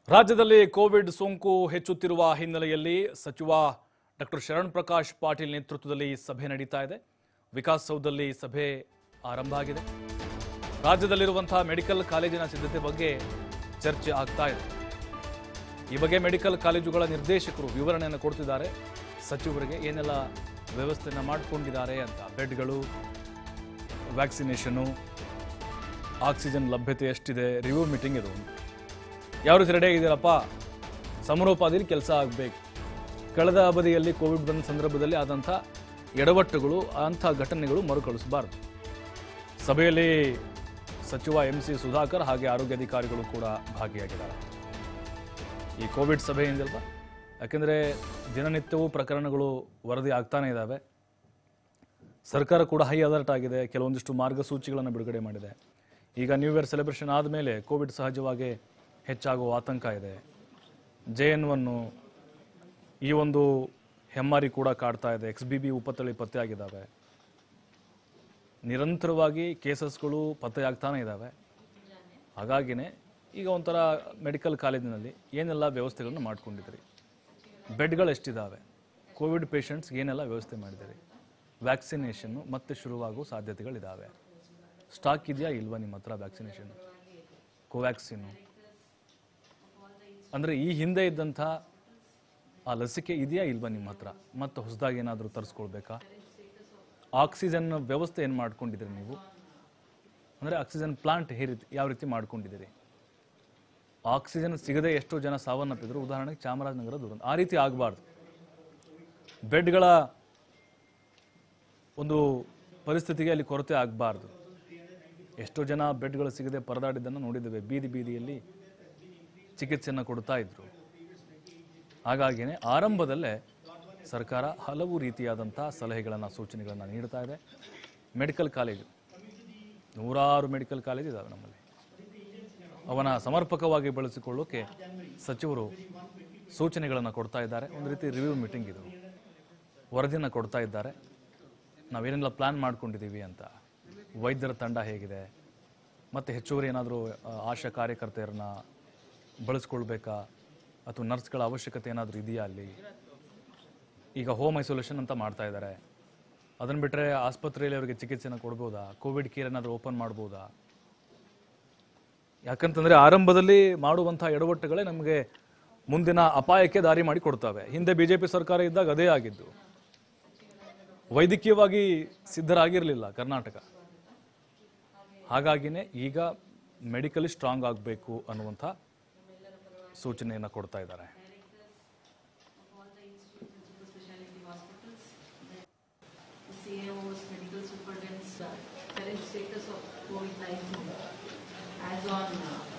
ರಾಜ್ಯದಲ್ಲಿ ಕೋವಿಡ್ ಸೋಂಕು ಹೆಚ್ಚುತ್ತಿರುವ ಹಿನ್ನೆಲೆಯಲ್ಲಿ ಸಚಿವ ಡಾಕ್ಟರ್ ಶರಣ್ ಪ್ರಕಾಶ್ ಪಾಟೀಲ್ ನೇತೃತ್ವದಲ್ಲಿ ಸಭೆ ನಡೀತಾ ಇದೆ ವಿಕಾಸಸೌಧದಲ್ಲಿ ಸಭೆ ಆರಂಭ ಆಗಿದೆ ರಾಜ್ಯದಲ್ಲಿರುವಂತಹ ಮೆಡಿಕಲ್ ಕಾಲೇಜಿನ ಸಿದ್ಧತೆ ಬಗ್ಗೆ ಚರ್ಚೆ ಆಗ್ತಾ ಇದೆ ಈ ಬಗ್ಗೆ ಮೆಡಿಕಲ್ ಕಾಲೇಜುಗಳ ನಿರ್ದೇಶಕರು ವಿವರಣೆಯನ್ನು ಕೊಡ್ತಿದ್ದಾರೆ ಸಚಿವರಿಗೆ ಏನೆಲ್ಲ ವ್ಯವಸ್ಥೆಯನ್ನು ಮಾಡಿಕೊಂಡಿದ್ದಾರೆ ಅಂತ ಬೆಡ್ಗಳು ವ್ಯಾಕ್ಸಿನೇಷನು ಆಕ್ಸಿಜನ್ ಲಭ್ಯತೆ ಎಷ್ಟಿದೆ ರಿವ್ಯೂ ಮೀಟಿಂಗ್ ಇದು ಯಾವ ರೀತಿ ರೆಡಿ ಆಗಿದ್ದೀರಪ್ಪ ಸಮರೋಪಾದಿಯಲ್ಲಿ ಕೆಲಸ ಆಗಬೇಕು ಕಳೆದ ಅವಧಿಯಲ್ಲಿ ಕೋವಿಡ್ ಬಂದ ಸಂದರ್ಭದಲ್ಲಿ ಆದಂಥ ಎಡವಟ್ಟುಗಳು ಅಂಥ ಘಟನೆಗಳು ಮರುಕಳಿಸಬಾರದು ಸಭೆಯಲ್ಲಿ ಸಚಿವ ಎಂ ಸಿ ಸುಧಾಕರ್ ಹಾಗೆ ಆರೋಗ್ಯ ಅಧಿಕಾರಿಗಳು ಕೂಡ ಭಾಗಿಯಾಗಿದ್ದಾರೆ ಈ ಕೋವಿಡ್ ಸಭೆಯಿಂದಲ್ವ ಯಾಕೆಂದರೆ ದಿನನಿತ್ಯವೂ ಪ್ರಕರಣಗಳು ವರದಿ ಆಗ್ತಾನೇ ಇದ್ದಾವೆ ಸರ್ಕಾರ ಕೂಡ ಹೈ ಅಲರ್ಟ್ ಆಗಿದೆ ಕೆಲವೊಂದಿಷ್ಟು ಮಾರ್ಗಸೂಚಿಗಳನ್ನು ಬಿಡುಗಡೆ ಮಾಡಿದೆ ಈಗ ನ್ಯೂ ಇಯರ್ ಸೆಲೆಬ್ರೇಷನ್ ಆದಮೇಲೆ ಕೋವಿಡ್ ಸಹಜವಾಗಿ ಹೆಚ್ಚಾಗುವ ಆತಂಕ ಇದೆ ಜೆ ಎನ್ ಒನ್ನು ಈ ಒಂದು ಹೆಮ್ಮಾರಿ ಕೂಡ ಕಾಡ್ತಾ ಇದೆ ಎಕ್ಸ್ ಬಿ ಬಿ ಉಪತಳಿ ಪತ್ತೆಯಾಗಿದ್ದಾವೆ ನಿರಂತರವಾಗಿ ಕೇಸಸ್ಗಳು ಪತ್ತೆಯಾಗ್ತಾನೆ ಇದ್ದಾವೆ ಹಾಗಾಗಿನೇ ಈಗ ಒಂಥರ ಮೆಡಿಕಲ್ ಕಾಲೇಜಿನಲ್ಲಿ ಏನೆಲ್ಲ ವ್ಯವಸ್ಥೆಗಳನ್ನು ಮಾಡ್ಕೊಂಡಿದ್ದೀರಿ ಬೆಡ್ಗಳು ಎಷ್ಟಿದ್ದಾವೆ ಕೋವಿಡ್ ಪೇಷಂಟ್ಸ್ ಏನೆಲ್ಲ ವ್ಯವಸ್ಥೆ ಮಾಡಿದ್ದೀರಿ ವ್ಯಾಕ್ಸಿನೇಷನ್ನು ಮತ್ತೆ ಶುರುವಾಗುವ ಸಾಧ್ಯತೆಗಳಿದ್ದಾವೆ ಸ್ಟಾಕ್ ಇದೆಯಾ ಇಲ್ವಾ ನಿಮ್ಮ ಹತ್ರ ವ್ಯಾಕ್ಸಿನೇಷನ್ ಕೋವ್ಯಾಕ್ಸಿನು ಅಂದರೆ ಈ ಹಿಂದೆ ಇದ್ದಂಥ ಆ ಲಸಿಕೆ ಇದೆಯಾ ಇಲ್ವಾ ನಿಮ್ಮ ಹತ್ರ ಮತ್ತೆ ಹೊಸದಾಗಿ ಏನಾದರೂ ತರಿಸ್ಕೊಳ್ಬೇಕಾ ಆಕ್ಸಿಜನ್ ವ್ಯವಸ್ಥೆ ಏನು ಮಾಡ್ಕೊಂಡಿದ್ದೀರಿ ನೀವು ಅಂದರೆ ಆಕ್ಸಿಜನ್ ಪ್ಲಾಂಟ್ ಹೇ ರೀತಿ ಯಾವ ರೀತಿ ಮಾಡ್ಕೊಂಡಿದ್ದೀರಿ ಆಕ್ಸಿಜನ್ ಸಿಗದೆ ಎಷ್ಟೋ ಜನ ಸಾವನ್ನಪ್ಪಿದ್ರು ಉದಾಹರಣೆಗೆ ಚಾಮರಾಜನಗರ ದೂರ ಆ ರೀತಿ ಆಗಬಾರ್ದು ಬೆಡ್ಗಳ ಒಂದು ಪರಿಸ್ಥಿತಿಗೆ ಅಲ್ಲಿ ಕೊರತೆ ಆಗಬಾರ್ದು ಎಷ್ಟೋ ಜನ ಬೆಡ್ಗಳು ಸಿಗದೆ ಪರದಾಡಿದ್ದನ್ನು ನೋಡಿದ್ದೇವೆ ಬೀದಿ ಬೀದಿಯಲ್ಲಿ ಚಿಕಿತ್ಸೆಯನ್ನು ಕೊಡ್ತಾ ಇದ್ರು ಹಾಗಾಗಿನೇ ಆರಂಭದಲ್ಲೇ ಸರ್ಕಾರ ಹಲವು ರೀತಿಯಾದಂಥ ಸಲಹೆಗಳನ್ನು ಸೂಚನೆಗಳನ್ನು ನೀಡ್ತಾ ಇದೆ ಮೆಡಿಕಲ್ ಕಾಲೇಜು ನೂರಾರು ಮೆಡಿಕಲ್ ಕಾಲೇಜ್ ಇದ್ದಾವೆ ನಮ್ಮಲ್ಲಿ ಅವನ ಸಮರ್ಪಕವಾಗಿ ಬಳಸಿಕೊಳ್ಳೋಕೆ ಸಚಿವರು ಸೂಚನೆಗಳನ್ನು ಕೊಡ್ತಾ ಇದ್ದಾರೆ ಒಂದು ರೀತಿ ರಿವ್ಯೂ ಮೀಟಿಂಗ್ ಇದು ವರದಿಯನ್ನು ಕೊಡ್ತಾ ಇದ್ದಾರೆ ನಾವೇನೆಲ್ಲ ಪ್ಲ್ಯಾನ್ ಮಾಡ್ಕೊಂಡಿದ್ದೀವಿ ಅಂತ ವೈದ್ಯರ ತಂಡ ಹೇಗಿದೆ ಮತ್ತು ಹೆಚ್ಚುವರಿ ಏನಾದರೂ ಆಶಾ ಕಾರ್ಯಕರ್ತೆಯರನ್ನ ಬಳಸ್ಕೊಳ್ಬೇಕಾ ಅಥವಾ ನರ್ಸ್ಗಳ ಅವಶ್ಯಕತೆ ಏನಾದರೂ ಇದೆಯಾ ಅಲ್ಲಿ ಈಗ ಹೋಮ್ ಐಸೋಲೇಷನ್ ಅಂತ ಮಾಡ್ತಾ ಇದ್ದಾರೆ ಅದನ್ನು ಬಿಟ್ಟರೆ ಆಸ್ಪತ್ರೆಯಲ್ಲಿ ಅವರಿಗೆ ಚಿಕಿತ್ಸೆನ ಕೊಡ್ಬೋದಾ ಕೋವಿಡ್ ಕೇರ್ ಏನಾದರೂ ಓಪನ್ ಮಾಡ್ಬೋದಾ ಯಾಕಂತಂದರೆ ಆರಂಭದಲ್ಲಿ ಮಾಡುವಂಥ ಎಡವಟ್ಟುಗಳೇ ನಮಗೆ ಮುಂದಿನ ಅಪಾಯಕ್ಕೆ ದಾರಿ ಮಾಡಿ ಕೊಡ್ತವೆ ಹಿಂದೆ ಬಿ ಜೆ ಪಿ ಸರ್ಕಾರ ಇದ್ದಾಗ ಅದೇ ಆಗಿದ್ದು ವೈದ್ಯಕೀಯವಾಗಿ ಸಿದ್ಧರಾಗಿರಲಿಲ್ಲ ಕರ್ನಾಟಕ ಹಾಗಾಗಿನೇ ಈಗ ಮೆಡಿಕಲಿ ಸ್ಟ್ರಾಂಗ್ ಆಗಬೇಕು ಅನ್ನುವಂಥ ಸೂಚನೆಯನ್ನು ಕೊಡ್ತಾ ಇದ್ದಾರೆ The CAO's medical superintendent's uh, current status of COVID-19 as on uh,